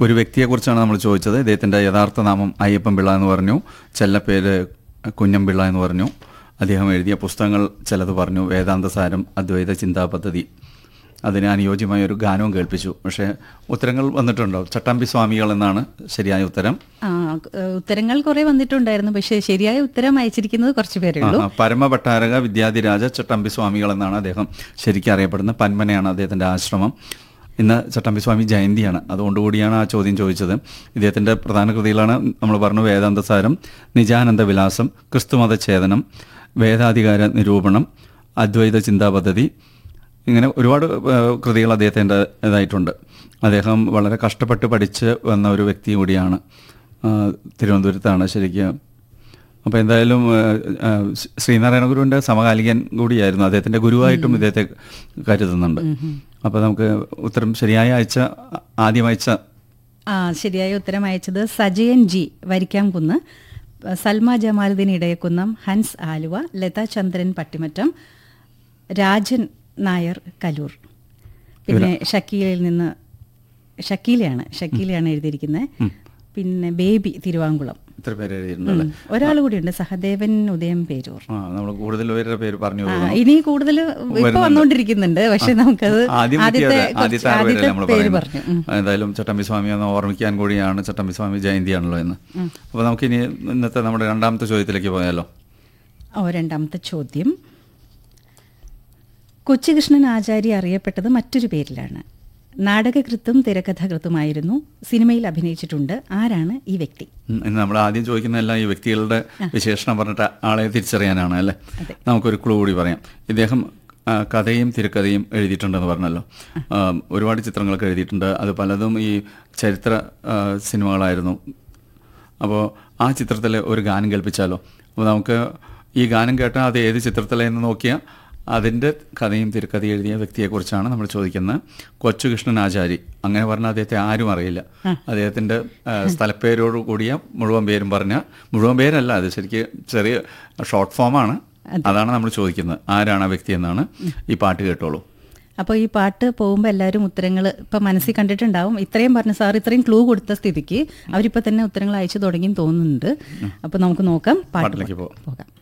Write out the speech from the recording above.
ഒരു വ്യക്തിയെക്കുറിച്ചാണ് നമ്മൾ ചോദിച്ചത് ഇദ്ദേഹത്തിൻ്റെ യഥാർത്ഥ നാമം അയ്യപ്പൻ പിള്ള എന്ന് പറഞ്ഞു ചെല്ലപ്പേര് കുഞ്ഞമ്പിള്ള എന്ന് പറഞ്ഞു അദ്ദേഹം എഴുതിയ പുസ്തകങ്ങൾ ചിലത് പറഞ്ഞു വേദാന്തസാരം അദ്വൈത ചിന്താ പദ്ധതി അതിന് അനുയോജ്യമായ ഒരു ഗാനവും കേൾപ്പിച്ചു പക്ഷേ ഉത്തരങ്ങൾ വന്നിട്ടുണ്ടോ ചട്ടാമ്പി സ്വാമികൾ എന്നാണ് ശരിയായ ഉത്തരം ആ ഏഹ് ഉത്തരങ്ങൾ കുറെ വന്നിട്ടുണ്ടായിരുന്നു പക്ഷേ ശരിയായ ഉത്തരം അയച്ചിരിക്കുന്നത് കുറച്ച് പേരേ ഉള്ളൂ ആ, പരമഭട്ടാരക വിദ്യാധിരാജ ചട്ടമ്പി സ്വാമികൾ എന്നാണ് അദ്ദേഹം ശരിക്കും അറിയപ്പെടുന്നത് പന്മനയാണ് അദ്ദേഹത്തിൻ്റെ ആശ്രമം ഇന്ന് ചട്ടമ്പി സ്വാമി ജയന്തിയാണ് അതുകൊണ്ടുകൂടിയാണ് ആ ചോദ്യം ചോദിച്ചത് ഇദ്ദേഹത്തിൻ്റെ പ്രധാന കൃതികളാണ് നമ്മൾ പറഞ്ഞു വേദാന്തസാരം നിജാനന്ദ വിലാസം ക്രിസ്തുമത ഛേദനം വേദാധികാര നിരൂപണം അദ്വൈത ചിന്താ പദ്ധതി ഇങ്ങനെ ഒരുപാട് ഏഹ്, കൃതികൾ അദ്ദേഹത്തിൻ്റെ ഇതായിട്ടുണ്ട് അദ്ദേഹം വളരെ കഷ്ടപ്പെട്ട് പഠിച്ച് വന്ന ഒരു വ്യക്തി കൂടിയാണ് ആ, തിരുവനന്തപുരത്താണ് ശരിക്കും അപ്പോൾ എന്തായാലും ഏഹ്, ഏഹ്, ശ്രീനാരായണ ഗുരുവിൻ്റെ സമകാലികൻ കൂടിയായിരുന്നു അദ്ദേഹത്തിൻ്റെ ഗുരുവായിട്ടും ഇദ്ദേഹത്തെ കരുതുന്നുണ്ട് അപ്പോൾ നമുക്ക് ഉത്തരം ശരിയായ അയച്ച ആദ്യം അയച്ച ആ ശരിയായ ഉത്തരം അയച്ചത് സജയൻ ജി വരിക്കാംകുന്ന് സൽമ ജമാലുദ്ദീൻ ഇടയക്കുന്നം ഹൻസ് ആലുവ ലത ചന്ദ്രൻ പട്ടിമറ്റം രാജൻ നായർ കലൂർ പിന്നെ ഷക്കീലയിൽ നിന്ന് ഷക്കീലയാണ് ഷക്കീലയാണ് എഴുതിയിരിക്കുന്നത് പിന്നെ ബേബി തിരുവാങ്കുളം ഇത്ര പേര് എഴുതിയിട്ടുണ്ടല്ലേ ഒരാൾ കൂടിയുണ്ട് സഹദേവൻ ഉദയം പേരൂർ ആ നമ്മൾ കൂടുതൽ പേരുടെ പേര് പറഞ്ഞു ആ, കൊടുക്കണം. ഇനി കൂടുതൽ ഇപ്പൊ വന്നുകൊണ്ടിരിക്കുന്നുണ്ട് പക്ഷെ നമുക്കത് ആദ്യം ആദ്യത്തെ കിട്ടിയത് കുറച്ച് ആദ്യത്തെ ആറ് പേരല്ലേ ആദ്യത്തെ നമ്മൾ പേര് പറയുന്നത് പറഞ്ഞു ഉം. എന്തായാലും ചട്ടമ്പി സ്വാമി എന്ന് ഓർമ്മിക്കാൻ കൂടിയാണ് ചട്ടമ്പി സ്വാമി ജയന്തിയാണല്ലോ എന്ന് അപ്പോൾ നമുക്കിനി ഇന്നത്തെ നമ്മുടെ രണ്ടാമത്തെ ചോദ്യത്തിലേക്ക് പോയാലോ ഓ രണ്ടാമത്തെ ചോദ്യം കൊച്ചുകൃഷ്ണൻ ആചാര്യ അറിയപ്പെട്ടത് മറ്റൊരു പേരിലാണ് നാടകകൃത്തും തിരക്കഥാകൃത്തുമായിരുന്നു സിനിമയിൽ അഭിനയിച്ചിട്ടുണ്ട് ആരാണ് ഈ വ്യക്തി ഉം, ഇന്ന് നമ്മൾ ആദ്യം ചോദിക്കുന്ന എല്ലാം ഈ വ്യക്തികളുടെ വിശേഷണം പറഞ്ഞിട്ട് ആളെ തിരിച്ചറിയാനാണ് അല്ലേ നമുക്കൊരു ക്ലൂ കൂടി പറയാം ഇദ്ദേഹം ആ, കഥയും തിരക്കഥയും എഴുതിയിട്ടുണ്ടെന്ന് പറഞ്ഞല്ലോ ആ, ഒരുപാട് ചിത്രങ്ങളൊക്കെ എഴുതിയിട്ടുണ്ട് അത് പലതും ഈ ചരിത്ര ആ, സിനിമകളായിരുന്നു അപ്പോൾ ആ ചിത്രത്തിലെ ഒരു ഗാനം കേൾപ്പിച്ചാലോ അപ്പോൾ നമുക്ക് ഈ ഗാനം കേട്ടാൽ അത് ഏത് ചിത്രത്തിലെ എന്ന് നോക്കിയാൽ അതിൻ്റെ കഥയും തിരക്കഥയും എഴുതിയ വ്യക്തിയെക്കുറിച്ചാണ് നമ്മൾ ചോദിക്കുന്നത് കൊച്ചുകൃഷ്ണൻ ആചാരി അങ്ങനെ പറഞ്ഞാൽ അദ്ദേഹത്തെ ആരും അറിയില്ല അദ്ദേഹത്തിൻ്റെ ആ, സ്ഥലപ്പേരോട് കൂടിയ മുഴുവൻ പേരും പറഞ്ഞാൽ മുഴുവൻ പേരല്ല അത് ശരിക്കും ചെറിയ ഷോർട്ട് ഫോമാണ് അതാണ് നമ്മൾ ചോദിക്കുന്നത് ആരാണ് ആ വ്യക്തി എന്നാണ് ഈ പാട്ട് കേട്ടോളൂ അപ്പോൾ ഈ പാട്ട് പോകുമ്പോൾ എല്ലാവരും ഉത്തരങ്ങൾ ഇപ്പം മനസ്സിൽ കണ്ടിട്ടുണ്ടാവും ഇത്രയും പറഞ്ഞു സാർ ഇത്രയും ക്ലൂ കൊടുത്ത സ്ഥിതിക്ക് അവരിപ്പോൾ തന്നെ ഉത്തരങ്ങൾ അയച്ചു തുടങ്ങി തോന്നുന്നുണ്ട് അപ്പോൾ നമുക്ക് നോക്കാം പാട്ട് പാട്ടിലേക്ക് പോകാം പോകാം